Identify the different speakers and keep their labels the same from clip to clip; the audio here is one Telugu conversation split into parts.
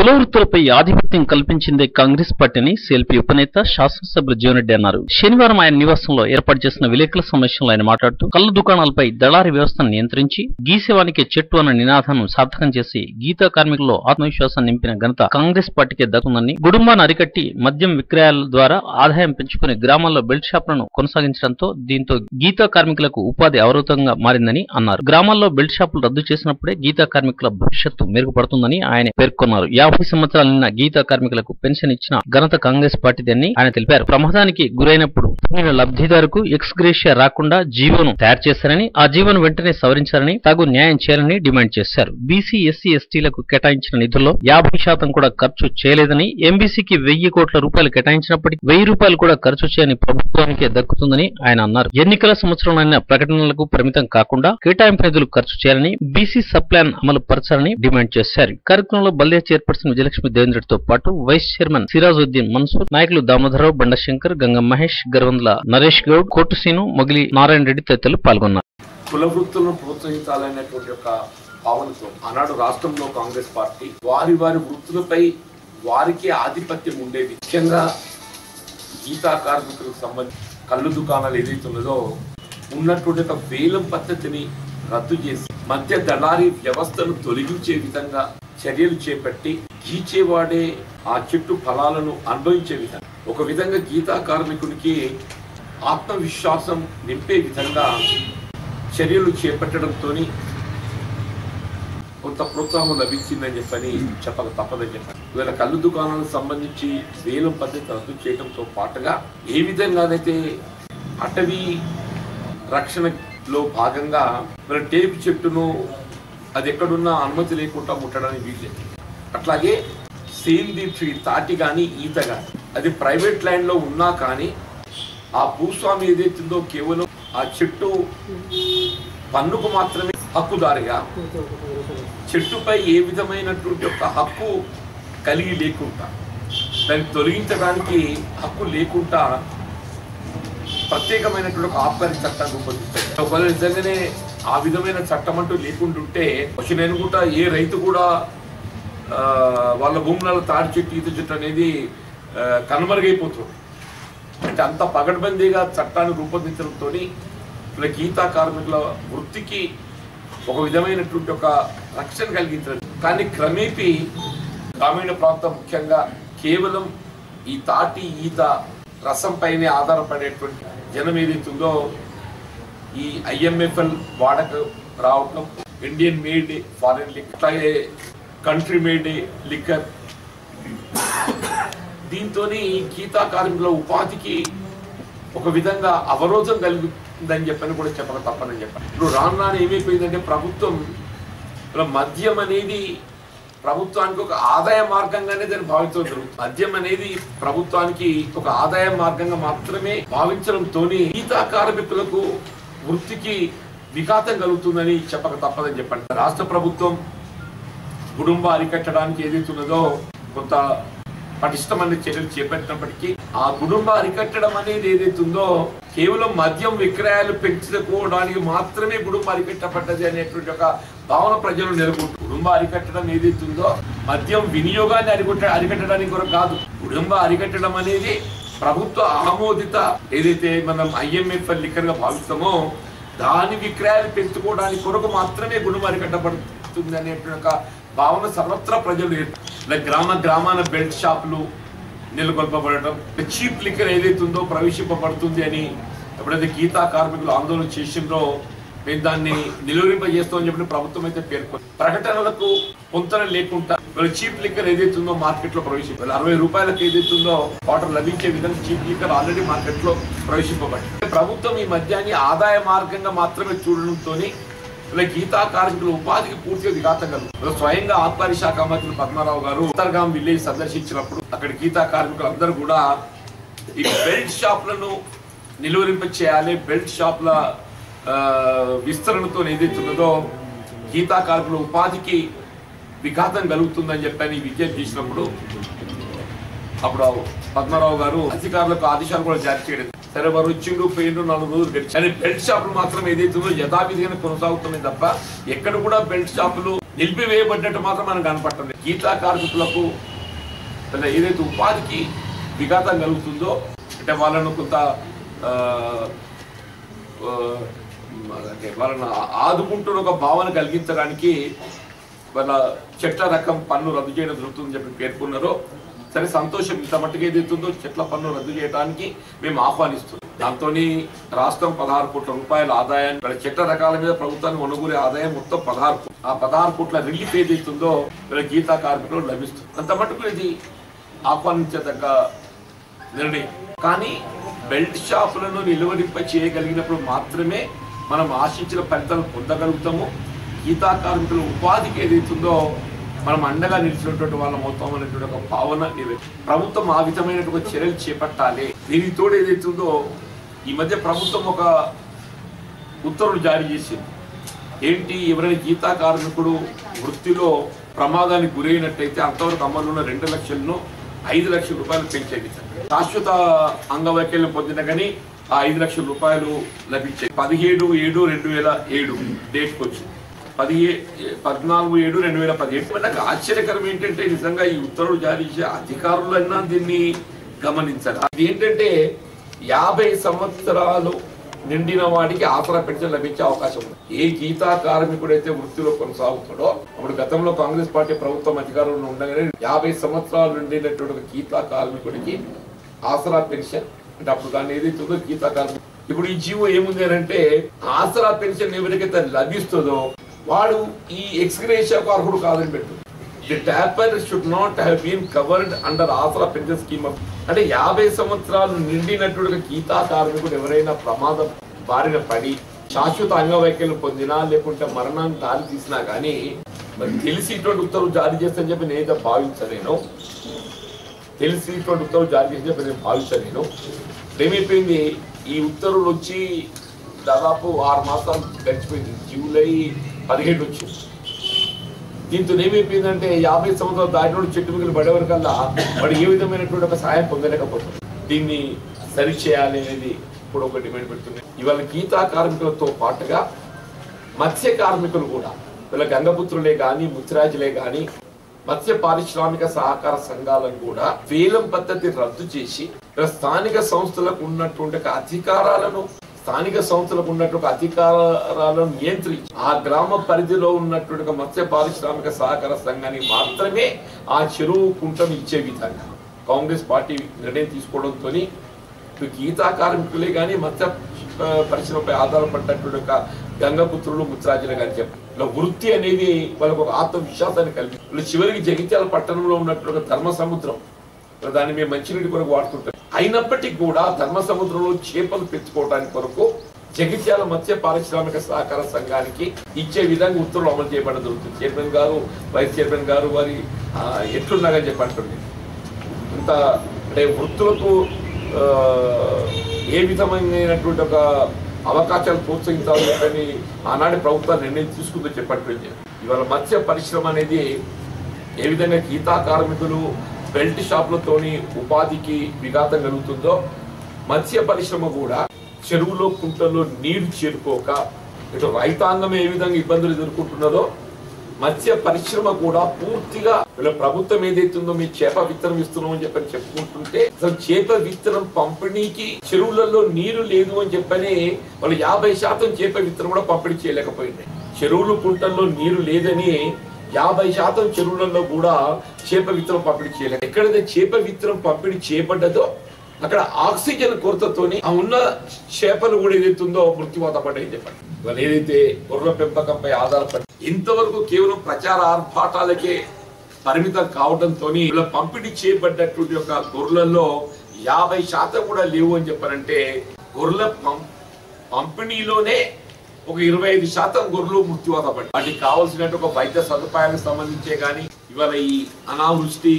Speaker 1: కుల వృత్తులపై ఆధిపత్యం కల్పించిందే కాంగ్రెస్ పార్టీని సిఎల్పీ ఉపనేత శాసనసభ్యులు జీవన్రెడ్డి అన్నారు శనివారం ఆయన నివాసంలో ఏర్పాటు చేసిన విలేకరుల సమావేశంలో ఆయన మాట్లాడుతూ కళ్ళు దుకాణాలపై దళారీ వ్యవస్థను నియంత్రించి గీసేవానికి చెట్టు అన్న నినాదాన్ని సార్థకం చేసి గీతా కార్మికుల్లో ఆత్మవిశ్వాసం నింపిన ఘనత కాంగ్రెస్ పార్టీకే దక్కుందని కుటుంబాన్ని అరికట్టి మద్యం విక్రయాల ద్వారా ఆదాయం పెంచుకుని గ్రామాల్లో బెల్ట్ షాపులను కొనసాగించడంతో దీంతో గీతా కార్మికులకు ఉపాధి అవరోధంగా మారిందని అన్నారు గ్రామాల్లో బెల్ట్ షాపులు రద్దు చేసినప్పుడే గీతా కార్మికుల భవిష్యత్తు మెరుగుపడుతుందని ఆయన పేర్కొన్నారు యాభై సంవత్సరాల నిన్న గీతా కార్మికులకు పెన్షన్ ఇచ్చిన ఘనత కాంగ్రెస్ పార్టీదని ఆయన తెలిపారు ప్రమాదానికి గురైనప్పుడు పొందిన లబ్ధిదారుకు ఎక్స్ గ్రేషియా రాకుండా జీవోను తయారు చేశారని ఆ జీవోను వెంటనే సవరించాలని తగు న్యాయం చేయాలని డిమాండ్ చేశారు బీసీ ఎస్సీ ఎస్టీలకు కేటాయించిన నిధుల్లో యాభై శాతం కూడా ఖర్చు చేయలేదని ఎంబీసీకి వెయ్యి కోట్ల రూపాయలు కేటాయించినప్పటికీ వెయ్యి రూపాయలు కూడా ఖర్చు చేయని ప్రభుత్వానికే దక్కుతుందని ఆయన అన్నారు ఎన్నికల సంవత్సరంలో ప్రకటనలకు పరిమితం కాకుండా కేటాయింపు నిధులు ఖర్చు చేయాలని బీసీ సబ్ ప్లాన్ అమలు పరచాలని డిమాండ్ చేశారు ఈ కార్యక్రమంలో బల్దియా చైర్పర్సన్ విజయలక్ష్మి దేవేంద్రతో పాటు వైస్ చైర్మన్ సిరాజుద్దీన్ మన్సూర్ నాయకులు దామోదరరావు బండశంకర్ గంగం మహేష్ గర్వంద్ల నరేష్ గౌడ్ కోటుసీను మొగిలి నారాయణ రెడ్డి తదితరులు పాల్గొన్నారు
Speaker 2: కుల వృత్తులను ప్రోత్సహించాలనేటువంటి యొక్క భావనతో ఆనాడు రాష్ట్రంలో కాంగ్రెస్ పార్టీ వారి వారి వృత్తులపై వారికి ఆధిపత్యం ఉండేది ముఖ్యంగా గీతా కార్మికులకు సంబంధించి కళ్ళు దుకాణాలు ఏదైతే ఉన్నదో ఉన్నటువంటి ఒక వేలం పద్ధతిని రద్దు చేసి మధ్య దళారీ వ్యవస్థను తొలగించే విధంగా చర్యలు చేపట్టి గీచేవాడే ఆ చెట్టు ఫలాలను అనుభవించే విధంగా ఒక విధంగా గీతా కార్మికునికి ఆత్మవిశ్వాసం నింపే విధంగా చర్యలు చేపట్టడంతో కొంత ప్రోత్సాహం లభించిందని చెప్పని చెప్పక తప్పదని చెప్పాను ఇవాళ కళ్ళు దుకాణాలకు సంబంధించి వేలం పద్ధతి రద్దు చేయడంతో పాటుగా ఏ విధంగానైతే అటవీ రక్షణలో భాగంగా మన టేపు చెట్టును అది ఎక్కడున్నా అనుమతి లేకుండా ముట్టడానికి వీల్లేదు అట్లాగే సేల్ దీప్స్ ఈ తాటి కానీ ఈత కానీ అది ప్రైవేట్ ల్యాండ్లో ఉన్నా కానీ ఆ భూస్వామి ఏదైతుందో కేవలం ఆ చెట్టు పన్నుకు మాత్రమే హక్కుదారిగా చెట్టుపై ఏ విధమైనటువంటి ఒక హక్కు కలిగి లేకుండా దాన్ని తొలగించడానికి హక్కు లేకుండా ప్రత్యేకమైనటువంటి ఒక ఆబ్కారీ చట్టాన్ని రూపొందించారు ఒకవేళ నిజంగానే ఆ విధమైన చట్టం అంటూ లేకుంటుంటే వచ్చి నేను కూడా ఏ రైతు కూడా ఆ, వాళ్ళ భూములలో తాడి చెట్టు ఈత చెట్టు అనేది ఆ, కనుమరుగైపోతుంది అంటే అంత పగడ్బందీగా చట్టాన్ని రూపొందించడంతో ఇలా గీతా కార్మికుల వృత్తికి ఒక విధమైనటువంటి ఒక రక్షణ కలిగించడం కానీ క్రమేపీ గ్రామీణ ప్రాంతం ముఖ్యంగా కేవలం ఈ తాటి ఈత రసం పైనే ఆధారపడేటువంటి జనం ఏదైతుందో ఈ ఐఎంఎఫ్ఎల్ వాడక రావటం ఇండియన్ మేడ్ ఫారెన్ లిక్కర్ అట్లాగే కంట్రీ మేడ్ లిక్కర్ దీంతో గీతా కార్మికుల ఉపాధికి ఒక విధంగా అవరోధం కలుగుతుందని చెప్పని కూడా చెప్పక తప్పనని చెప్పాను ఇప్పుడు రాను రాను ఏమైపోయిందంటే ప్రభుత్వం ఇలా మద్యం అనేది ప్రభుత్వానికి ఒక ఆదాయ మార్గంగానే దాన్ని భావించడం జరుగుతుంది మద్యం అనేది ప్రభుత్వానికి ఒక ఆదాయ మార్గంగా మాత్రమే భావించడంతో గీతా కార్మికులకు వృత్తికి విఘాతం కలుగుతుందని చెప్పక తప్పదని చెప్పండి రాష్ట్ర ప్రభుత్వం కుటుంబ అరికట్టడానికి ఏదైతే ఉన్నదో కొంత పటిష్టమైన చర్యలు చేపట్టినప్పటికీ ఆ కుటుంబ అరికట్టడం అనేది ఏదైతే ఉందో కేవలం మద్యం విక్రయాలు పెంచుకోవడానికి మాత్రమే కుటుంబ అరికట్టబడ్డది అనేటువంటి ఒక భావన ప్రజలు నెలకొంటారు కుటుంబ అరికట్టడం ఏదైతే ఉందో మద్యం వినియోగాన్ని అరికట్ట అరికట్టడానికి కొరకు కాదు కుటుంబ అరికట్టడం అనేది ప్రభుత్వ ఆమోదిత ఏదైతే మనం ఐఎంఎఫ్ లిక్కర్ గా భావిస్తామో దాని విక్రయాలు పెంచుకోవడానికి కొరకు మాత్రమే గుణం అరికట్టబడుతుంది అనేటువంటి ఒక భావన సర్వత్రా ప్రజలు ఏర్- లైక్ గ్రామ గ్రామాన బెల్ట్ షాపులు నెలకొల్పబడటం చీప్ లిక్కర్ ఏదైతే ఉందో ప్రవేశింపబడుతుంది అని ఎప్పుడైతే గీతా కార్మికులు ఆందోళన చేసిండ్రో మేము దాన్ని నిలువరింపజేస్తామని చెప్పి ప్రభుత్వం అయితే పేర్కొంది ప్రకటనలకు పొంతన లేకుండా చీప్ లిక్కర్ ఏదైతే ఉందో మార్కెట్ లో ప్రవేశించారు అరవై రూపాయలకు ఏదైతే ఉందో వాటర్ లభించే విధంగా చీప్ లిక్కర్ ఆల్రెడీ మార్కెట్ లో ప్రవేశింపబడింది ప్రభుత్వం ఈ మద్యాన్ని ఆదాయ మార్గంగా మాత్రమే చూడడంతో ఇలా గీతా కార్మికుల ఉపాధికి పూర్తిగా విఘాతం కలుగుతుంది స్వయంగా ఆబ్కారీ శాఖ మంత్రి పద్మారావు గారు ఉత్తర్గాం విలేజ్ సందర్శించినప్పుడు అక్కడ గీతా కార్మికులందరూ కూడా ఈ బెల్ట్ షాపులను నిలువరింప చేయాలి బెల్ట్ షాపుల ఆ, విస్తరణతో ఏదైతే ఉన్నదో గీతా కార్మికుల ఉపాధికి విఘాతం కలుగుతుందని చెప్పని విజ్ఞప్తి చేసినప్పుడు అప్పుడు పద్మారావు గారు అధికారులకు ఆదేశాలు కూడా జారీ చేయడం సరే వారు వచ్చిండు పోయిండు నాలుగు రోజులు గడిచి కానీ బెల్ట్ షాపులు మాత్రం ఏదైతే ఉందో యథావిధిగానే కొనసాగుతున్నాయి తప్ప ఎక్కడ కూడా బెల్ట్ షాపులు నిలిపివేయబడ్డట్టు మాత్రం మనం కనపడుతుంది గీతా కార్మికులకు లేదా ఏదైతే ఉపాధికి విఘాతం కలుగుతుందో అంటే వాళ్ళను కొంత ఆ, ఆ, అంటే వాళ్ళని ఆదుకుంటున్న ఒక భావన కలిగించడానికి వాళ్ళ చెట్ల రకం పన్ను రద్దు చేయడం జరుగుతుందని చెప్పి పేర్కొన్నారో సరే సంతోషం ఇంత మట్టుకు ఏదైతుందో చెట్ల పన్ను రద్దు చేయడానికి మేము ఆహ్వానిస్తున్నాం దాంతో రాష్ట్రం పదహారు కోట్ల రూపాయల ఆదాయాన్ని వీళ్ళ చెట్ల రకాల మీద ప్రభుత్వానికి కొనుగోలు ఆదాయం మొత్తం పదహారు కోట్లు. ఆ పదహారు కోట్ల రిలీఫ్ ఏదైతుందో వీళ్ళ గీతా కార్మికులు లభిస్తుంది అంత మటుకు ఇది ఆహ్వానించదగ్గ నిర్ణయం కానీ బెల్ట్ షాపులను నిలువరింప చేయగలిగినప్పుడు మాత్రమే మనం ఆశించిన ఫలితాలు పొందగలుగుతాము గీతా కార్మికుల ఉపాధికి ఏదైతుందో మనం అండగా నిలిచినటువంటి వాళ్ళం అవుతాం అనేటువంటి ఒక భావన నిలబెట్టి ప్రభుత్వం ఆ విధమైనటువంటి ఒక చర్యలు చేపట్టాలి దీనికి తోడు ఏదైతుందో ఈ మధ్య ప్రభుత్వం ఒక ఉత్తర్వులు జారీ చేసింది ఏంటి ఎవరైనా గీతా కార్మికుడు వృత్తిలో ప్రమాదానికి గురైనట్టయితే అంతవరకు అమలు ఉన్న రెండు లక్షలను ఐదు లక్షల రూపాయలు పెంచేది శాశ్వత అంగవైకల్యం పొందిన కానీ ఆ ఐదు లక్షల రూపాయలు లభించాయి పదిహేడు ఏడు రెండు వేల ఏడు డేట్కి వచ్చింది పదిహే పద్నాలుగు ఏడు రెండు వేల పదిహేడు నాకు ఆశ్చర్యకరం ఏంటంటే నిజంగా ఈ ఉత్తర్వులు జారీ చేసే అధికారులన్నా దీన్ని గమనించాలి అది ఏంటంటే యాభై సంవత్సరాలు నిండిన వాడికి ఆసరా పెన్షన్ లభించే అవకాశం ఉంది ఏ గీతా కార్మికుడైతే వృత్తిలో కొనసాగుతాడో అప్పుడు గతంలో కాంగ్రెస్ పార్టీ ప్రభుత్వం అధికారంలో ఉండగానే యాభై సంవత్సరాలు నిండినటువంటి ఒక గీతా కార్మికుడికి ఆసరా పెన్షన్ అంటే అప్పుడు దాన్ని ఏదైతే ఉందో గీతా కార్మికుడు ఇప్పుడు ఈ జీవో ఏముంది అని అంటే ఆసరా పెన్షన్ ఎవరికైతే లభిస్తుందో వాడు ఈ ఎక్స్గ్రేషియాకు అర్హుడు కాదని పెట్టు the tapper should not have been covered under Aasara pension scheme of అంటే యాభై సంవత్సరాలు నిండినటువంటి గీతా కార్మికుడు ఎవరైనా ప్రమాదం బారిన పడి శాశ్వత అంగవైకల్యం పొందినా లేకుంటే మరణాన్ని దారి తీసినా కానీ మరి తెలిసి ఇటువంటి ఉత్తర్వులు జారీ చేస్తని చెప్పి నేనైతే భావించలేను తెలిసి ఇటువంటి ఉత్తర్వులు జారీ చేసి చెప్పి నేను భావించలేను ఏమైపోయింది ఈ ఉత్తర్వులు వచ్చి దాదాపు ఆరు మాసాలు గడిచిపోయింది జూలై పదిహేడు వచ్చింది దీంతో ఏమైపోయిందంటే యాభై సంవత్సరాలు దాటినోడు చెట్టు మిగిలి పడేవరకల్లా వాడు ఏ విధమైనటువంటి ఒక సహాయం పొందలేకపోతుంది దీన్ని సరి చేయాలి అనేది ఇప్పుడు ఒక డిమాండ్ పెడుతుంది ఇవాళ గీతా కార్మికులతో పాటుగా మత్స్య కార్మికులు కూడా వీళ్ళ గంగపుత్రులే కానీ ముత్రాజులే కానీ మత్స్య పారిశ్రామిక సహకార సంఘాలను కూడా వేలం పద్ధతి రద్దు చేసి ఇలా స్థానిక సంస్థలకు ఉన్నటువంటి ఒక అధికారాలను స్థానిక సంస్థలకు ఉన్నటువంటి ఒక అధికారాలను నియంత్రించి ఆ గ్రామ పరిధిలో ఉన్నటువంటి ఒక మత్స్య పారిశ్రామిక సహకార సంఘానికి మాత్రమే ఆ చెరువు కుంటను ఇచ్చే విధంగా కాంగ్రెస్ పార్టీ నిర్ణయం తీసుకోవడంతో ఇటు గీతా కార్మికులే కానీ మత్స్య ఆ, పరిశ్రమపై ఆధారపడినటువంటి ఒక గంగపుత్రులు ముత్రాజులు కానీ చెప్పారు ఇలా వృత్తి అనేది వాళ్ళకు ఒక ఆత్మవిశ్వాసాన్ని కలిగి వీళ్ళు చివరికి జగిత్యాల పట్టణంలో ఉన్నటువంటి ఒక ధర్మ సముద్రం ఇలా దాన్ని మేము మంచినీటి కొరకు వాడుతుంటాం అయినప్పటికీ కూడా ధర్మ సముద్రంలో చేపలు పెంచుకోవడానికి కొరకు జగిత్యాల మత్స్య పారిశ్రామిక సహకార సంఘానికి ఇచ్చే విధంగా ఉత్తర్వులు అమలు చేయబడడం జరుగుతుంది చైర్మన్ గారు వైస్ చైర్మన్ గారు వారి ఆ, ఎట్లున్నారని చెప్పి అంటుంది ఇంత అంటే వృత్తులకు ఆ, ఏ విధమైనటువంటి ఒక అవకాశాలు ప్రోత్సహించాలని చెప్పని ఆనాటి ప్రభుత్వం నిర్ణయం తీసుకుందో చెప్పట్లేదు ఇవాళ మత్స్య పరిశ్రమ అనేది ఏ విధంగా గీతా కార్మికులు బెల్ట్ షాపులతోని ఉపాధికి విఘాతం కలుగుతుందో మత్స్య పరిశ్రమ కూడా చెరువులో కుంటల్లో నీరు చేరుకోక ఇటు రైతాంగం ఏ విధంగా ఇబ్బందులు ఎదుర్కొంటున్నదో మత్స్య పరిశ్రమ కూడా పూర్తిగా వీళ్ళ ప్రభుత్వం ఏదైతుందో మీ చేప విత్తనం ఇస్తున్నాం అని చెప్పని చెప్పుకుంటుంటే అసలు చేప విత్తనం పంపిణీకి చెరువులలో నీరు లేదు అని చెప్పని వాళ్ళు యాభై శాతం చేప విత్తనం కూడా పంపిణీ చేయలేకపోయింది చెరువులు కుంటల్లో నీరు లేదని యాభై శాతం చెరువులలో కూడా చేప విత్తనం పంపిణీ చేయలేదు ఎక్కడైతే చేప విత్తనం పంపిణీ చేయబడ్డదో అక్కడ ఆక్సిజన్ కొరతతోని ఆ ఉన్న చేపలు కూడా ఏదైతుందో మృత్యువాత పడ్డాయని చెప్పండి ఇవాళ ఏదైతే గొర్రెల పెంపకంపై ఆధారపడి ఇంతవరకు కేవలం ప్రచార ఆర్భాటాలకే పరిమితం కావడంతో ఇలా పంపిణీ చేయబడ్డటువంటి ఒక గొర్రెలలో యాభై శాతం కూడా లేవు అని చెప్పారంటే గొర్రెల పం- పంపిణీలోనే ఒక ఇరవై ఐదు శాతం గొర్రెలు మృత్యువాత పడి వాటికి కావాల్సినట్టు ఒక వైద్య సదుపాయానికి సంబంధించే కానీ ఇవాళ ఈ అనావృష్టి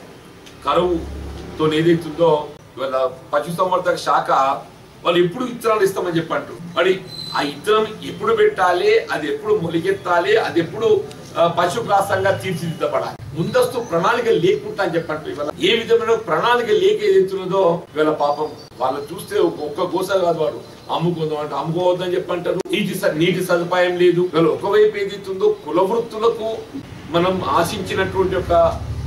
Speaker 2: కరువుతో ఏదైతుందో ఇవాళ పశుసంవర్ధక శాఖ వాళ్ళు ఎప్పుడు విత్తనాలు ఇస్తామని చెప్పంటారు మరి ఆ విత్తనం ఎప్పుడు పెట్టాలి అది ఎప్పుడు మొలికెత్తాలి అది ఎప్పుడు ఆ, పశుగ్రాసంగా తీర్చిదిద్దబడాలి ముందస్తు ప్రణాళిక లేకుండా అని చెప్పండి ఇవాళ ఏ విధమైన ప్రణాళిక లేక ఏదైతున్నదో ఇవాళ పాపం వాళ్ళు చూస్తే ఒక- ఒక్క గోస కాదు వాడు అమ్ముకుందాం అంటే అమ్ముకోవద్దని చెప్పంటారు నీటి స- నీటి సదుపాయం లేదు ఇవాళ ఒకవైపు ఏదైతుందో కుల వృత్తులకు మనం ఆశించినటువంటి ఒక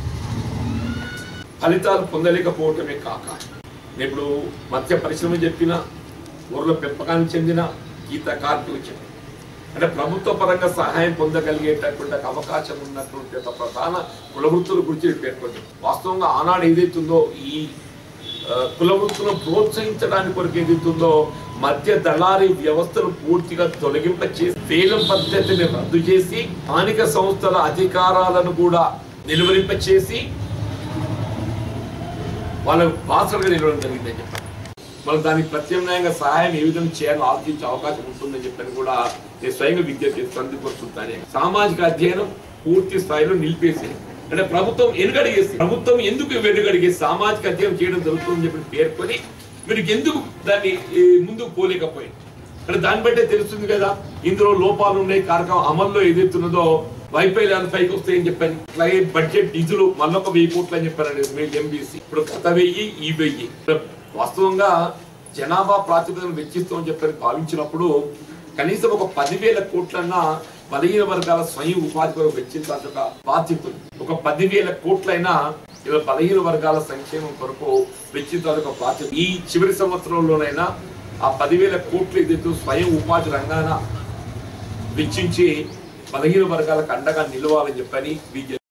Speaker 2: ఫలితాలు పొందలేకపోవటమే కాక ఇప్పుడు మత్స్య పరిశ్రమ చెప్పిన ఊర్ల పెంపకానికి చెందిన గీత కార్మికులు చెప్పిన అంటే ప్రభుత్వ పరంగా సహాయం పొందగలిగేటటువంటి ఒక అవకాశం ఉన్నటువంటి ఒక ప్రధాన కుల వృత్తుల గురించి పేర్కొంది వాస్తవంగా ఆనాడు ఏదైతుందో ఈ ఆ, కుల వృత్తులను ప్రోత్సహించడానికి కొరకు ఏదైతుందో మధ్య దళారీ వ్యవస్థను పూర్తిగా తొలగింప చేసి వేలం పద్ధతిని రద్దు చేసి స్థానిక సంస్థల అధికారాలను కూడా నిలువరింప చేసి వాళ్ళ బాసలుగా నిలవడం జరిగిందని చెప్పారు మనం దానికి ప్రత్యామ్నాయంగా సహాయం ఏ విధంగా చేయాలో ఆలోచించే అవకాశం ఉంటుందని చెప్పని కూడా నేను స్వయంగా విజ్ఞప్తి చేస్తాను కొడుతుంటానే సామాజిక అధ్యయనం పూర్తి స్థాయిలో నిలిపేసి అంటే ప్రభుత్వం వెనుకడిగేసి ప్రభుత్వం ఎందుకు వెనుకడిగేసి సామాజిక అధ్యయనం చేయడం జరుగుతుందని చెప్పి పేర్కొని మీరు ఎందుకు దాన్ని ఈ, ముందుకు పోలేకపోయింది అంటే దాన్ని బట్టే తెలుస్తుంది కదా ఇందులో లోపాలు ఉన్నాయి కారకం అమల్లో ఏదైతున్నదో వైఫల్యాలు పైకి వస్తాయని చెప్పాను అలాగే బడ్జెట్ నిధులు మళ్ళొక వెయ్యి కోట్లు అని చెప్పారండి మీరు ఎంబీసీ ఇప్పుడు గత వెయ్యి ఈ వెయ్యి వాస్తవంగా జనాభా ప్రాతిపదికన వెచ్చిస్తామని చెప్పని భావించినప్పుడు కనీసం ఒక పదివేల కోట్లన్నా బలహీన వర్గాల స్వయం ఉపాధి కొరకు వెచ్చించాల్సిన ఒక బాధ్యత ఉంది. ఒక పదివేల కోట్లైనా ఇలా బలహీన వర్గాల సంక్షేమం కొరకు వెచ్చించాల్సిన ఒక బాధ్యత ఈ చివరి సంవత్సరంలోనైనా ఆ పదివేల కోట్లు ఏదైతే స్వయం ఉపాధి రంగాన వెచ్చించి బలహీన వర్గాలకు అండగా నిలవాలని చెప్పని బీజేపీ